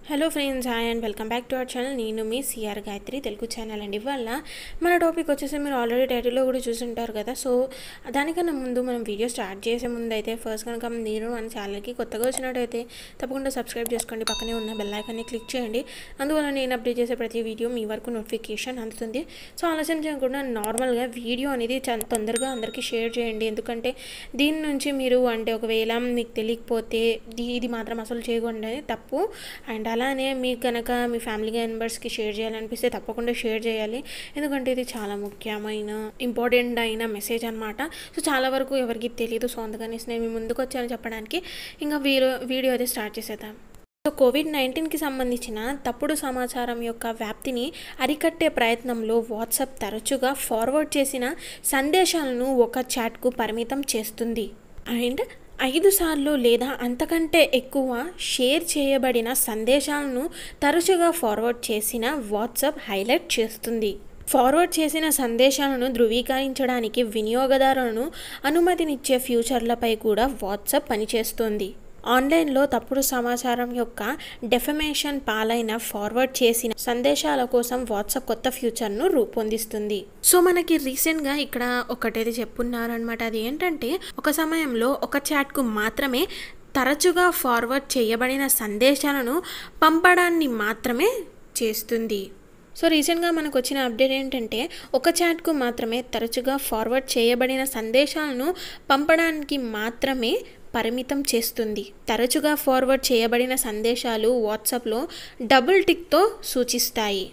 hello friends hi and welcome back to our channel నేను మీ CR Gayatri Telugu channel అండి ఇవాళ మన టాపిక్ వచ్చేసి మీరు ఆల్రెడీ టైటిల్లో కూడా చూసుంటారు కదా సో దానికన్నా ముందు మనం వీడియో స్టార్ట్ చేసే ముందు అయితే ఫస్ట్ కనుక మీరు మన ఛానల్కి కొత్తగా వచ్చినట్టయితే తప్పకుండా సబ్స్క్రైబ్ చేసుకోండి పక్కనే ఉన్న బెల్ ఐకాన్ని క్లిక్ చేయండి అందువల్ల నేను అప్డేట్ చేసే ప్రతి వీడియో మీ వరకు నోటిఫికేషన్ అందుతుంది సో ఆలస్యం చేయకుండా నార్మల్గా వీడియో అనేది చ- తొందరగా అందరికీ షేర్ చేయండి ఎందుకంటే దీని నుంచి మీరు అంటే ఒకవేళ మీకు తెలియకపోతే ఇది ఇది మాత్రం అసలు చేయకూడదు అనేది తప్పు అండ్ అలానే మీకు కనుక మీ ఫ్యామిలీ మెంబర్స్కి షేర్ చేయాలనిపిస్తే తప్పకుండా షేర్ చేయాలి ఎందుకంటే ఇది చాలా ముఖ్యమైన ఇంపార్టెంట్ అయిన మెసేజ్ అనమాట సో చాలా వరకు ఎవరికి తెలియదు సో అందుకని నేను మీ ముందుకు వచ్చాను చెప్పడానికి ఇంకా వీడియో వీడియో అయితే స్టార్ట్ చేసేద్దాం సో కోవిడ్ నైన్టీన్కి సంబంధించిన తప్పుడు సమాచారం యొక్క వ్యాప్తిని అరికట్టే ప్రయత్నంలో వాట్సాప్ తరచుగా ఫార్వర్డ్ చేసిన సందేశాలను ఒక చాట్కు పరిమితం చేస్తుంది అండ్ ఐదు సార్లు లేదా అంతకంటే ఎక్కువ షేర్ చేయబడిన సందేశాలను తరచుగా ఫార్వర్డ్ చేసిన వాట్సాప్ హైలైట్ చేస్తుంది ఫార్వర్డ్ చేసిన సందేశాలను ధృవీకరించడానికి వినియోగదారులను అనుమతినిచ్చే ఫ్యూచర్లపై కూడా వాట్సాప్ పనిచేస్తుంది ఆన్లైన్లో తప్పుడు సమాచారం యొక్క డెఫమేషన్ పాలైన ఫార్వర్డ్ చేసిన సందేశాల కోసం వాట్సాప్ కొత్త ఫ్యూచర్ను రూపొందిస్తుంది సో మనకి రీసెంట్గా ఇక్కడ ఒకటేది చెప్పున్నారనమాట అది ఏంటంటే ఒక సమయంలో ఒక చాట్కు మాత్రమే తరచుగా ఫార్వర్డ్ చేయబడిన సందేశాలను పంపడాన్ని మాత్రమే చేస్తుంది సో రీసెంట్గా మనకు వచ్చిన అప్డేట్ ఏంటంటే ఒక చాట్కు మాత్రమే తరచుగా ఫార్వర్డ్ చేయబడిన సందేశాలను పంపడానికి మాత్రమే పరిమితం చేస్తుంది తరచుగా ఫార్వర్డ్ చేయబడిన సందేశాలు వాట్సాప్లో డబుల్ టిక్తో సూచిస్తాయి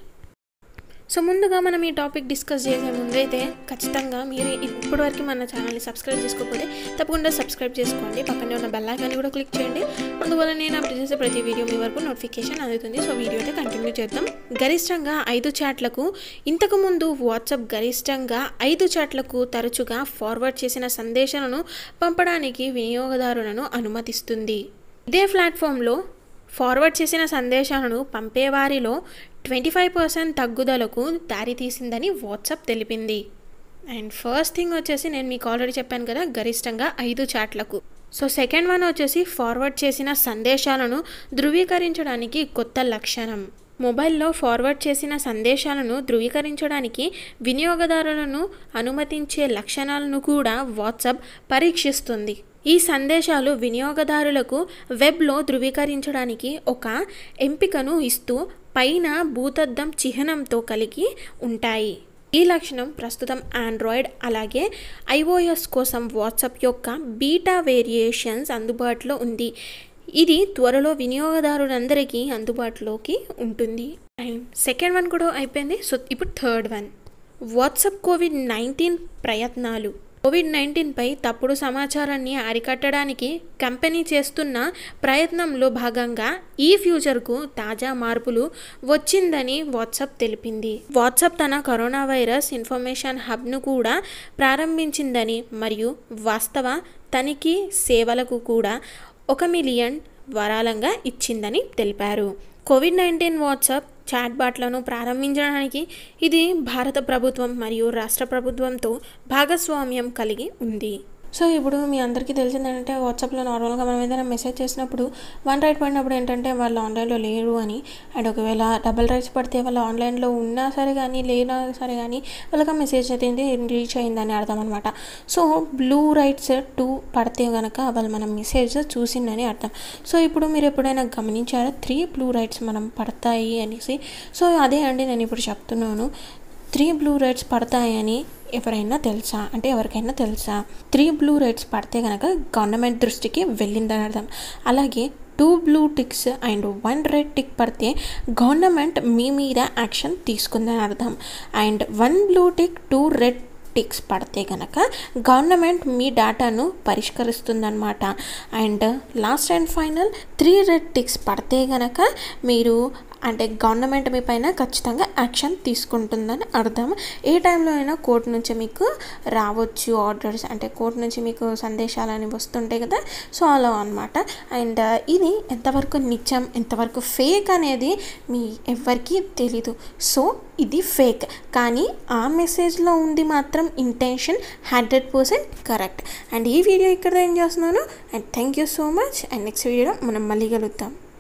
సో ముందుగా మనం ఈ టాపిక్ డిస్కస్ చేసే ముందైతే ఖచ్చితంగా మీరు ఇప్పటివరకు మన ఛానల్ని సబ్స్క్రైబ్ చేసుకోకపోతే తప్పకుండా సబ్స్క్రైబ్ చేసుకోండి పక్కనే ఉన్న బెల్ ఐకాన్ని కూడా క్లిక్ చేయండి అందువల్ల నేను అప్డేట్ చేసే ప్రతి వీడియో మీ వరకు నోటిఫికేషన్ అందుతుంది సో వీడియో అయితే కంటిన్యూ చేద్దాం గరిష్టంగా ఐదు చాట్లకు ఇంతకుముందు వాట్సాప్ గరిష్టంగా ఐదు చాట్లకు తరచుగా ఫార్వర్డ్ చేసిన సందేశాలను పంపడానికి వినియోగదారులను అనుమతిస్తుంది ఇదే ప్లాట్ఫామ్లో ఫార్వర్డ్ చేసిన సందేశాలను పంపేవారిలో ట్వంటీ ఫైవ్ పర్సెంట్ తగ్గుదలకు దారితీసిందని వాట్సాప్ తెలిపింది అండ్ ఫస్ట్ థింగ్ వచ్చేసి నేను మీకు ఆల్రెడీ చెప్పాను కదా గరిష్టంగా ఐదు చాట్లకు సో సెకండ్ వన్ వచ్చేసి ఫార్వర్డ్ చేసిన సందేశాలను ధృవీకరించడానికి కొత్త లక్షణం మొబైల్లో ఫార్వర్డ్ చేసిన సందేశాలను ధృవీకరించడానికి వినియోగదారులను అనుమతించే లక్షణాలను కూడా వాట్సాప్ పరీక్షిస్తుంది ఈ సందేశాలు వినియోగదారులకు వెబ్లో ధృవీకరించడానికి ఒక ఎంపికను ఇస్తూ పైన భూతద్దం చిహ్నంతో కలిగి ఉంటాయి ఈ లక్షణం ప్రస్తుతం ఆండ్రాయిడ్ అలాగే ఐఓఎస్ కోసం వాట్సాప్ యొక్క బీటా వేరియేషన్స్ అందుబాటులో ఉంది ఇది త్వరలో వినియోగదారులందరికీ అందుబాటులోకి ఉంటుంది అండ్ సెకండ్ వన్ కూడా అయిపోయింది సో ఇప్పుడు third one WhatsApp Covid nineteen ప్రయత్నాలు కోవిడ్ నైన్టీన్పై తప్పుడు సమాచారాన్ని అరికట్టడానికి కంపెనీ చేస్తున్న ప్రయత్నంలో భాగంగా ఈ ఫ్యూచర్కు తాజా మార్పులు వచ్చిందని వాట్సాప్ తెలిపింది వాట్సాప్ తన కరోనా వైరస్ ఇన్ఫర్మేషన్ హబ్ను కూడా ప్రారంభించిందని మరియు వాస్తవ తనిఖీ సేవలకు కూడా ఒక మిలియన్ వరాలంగా ఇచ్చిందని తెలిపారు కోవిడ్ నైన్టీన్ వాట్సాప్ చాట్బాట్లను ప్రారంభించడానికి ఇది భారత ప్రభుత్వం మరియు రాష్ట్ర ప్రభుత్వంతో భాగస్వామ్యం కలిగి ఉంది సో ఇప్పుడు మీ అందరికీ తెలిసిందంటే వాట్సాప్లో నార్మల్గా మనం ఏదైనా మెసేజ్ చేసినప్పుడు వన్ రైట్ పడినప్పుడు ఏంటంటే వాళ్ళు ఆన్లైన్లో లేరు అని అండ్ ఒకవేళ డబల్ రైట్స్ పడితే వాళ్ళు ఆన్లైన్లో ఉన్నా సరే కానీ లేనా సరే కానీ వాళ్ళకి ఆ మెసేజ్ అయితే రీచ్ అయిందని అర్థం అనమాట సో బ్లూ రైట్స్ టూ పడితే కనుక వాళ్ళు మన మెసేజ్ చూసిందని అర్థం సో ఇప్పుడు మీరు ఎప్పుడైనా గమనించారా త్రీ బ్లూ రైట్స్ మనం పడతాయి అనేసి సో అదే అండి నేను ఇప్పుడు చెప్తున్నాను త్రీ బ్లూ రైట్స్ పడతాయని ఎవరైనా తెలుసా అంటే ఎవరికైనా తెలుసా త్రీ బ్లూ రైట్స్ పడితే కనుక గవర్నమెంట్ దృష్టికి వెళ్ళిందని అర్థం అలాగే two blue ticks and one red tick పడితే గవర్నమెంట్ మీ మీద యాక్షన్ తీసుకుందని అర్థం and one blue tick two red ticks పడితే కనుక గవర్నమెంట్ మీ డేటాను పరిష్కరిస్తుందన్నమాట and last and final three red ticks పడితే కనుక మీరు అంటే గవర్నమెంట్ మీ పైన ఖచ్చితంగా యాక్షన్ తీసుకుంటుందని అర్థం ఏ టైంలో అయినా కోర్టు నుంచి మీకు రావచ్చు ఆర్డర్స్ అంటే కోర్టు నుంచి మీకు సందేశాలు అని వస్తుంటాయి కదా సో అలా అనమాట అండ్ ఇది ఎంతవరకు నిజం ఎంతవరకు ఫేక్ అనేది మీ ఎవరికి తెలీదు సో ఇది ఫేక్ కానీ ఆ మెసేజ్లో ఉంది మాత్రం intention hundred percent correct and ఈ వీడియో ఇక్కడ ఏం చేస్తున్నాను and thank you so much and next వీడియోలో మనం మళ్ళీ కలుద్దాం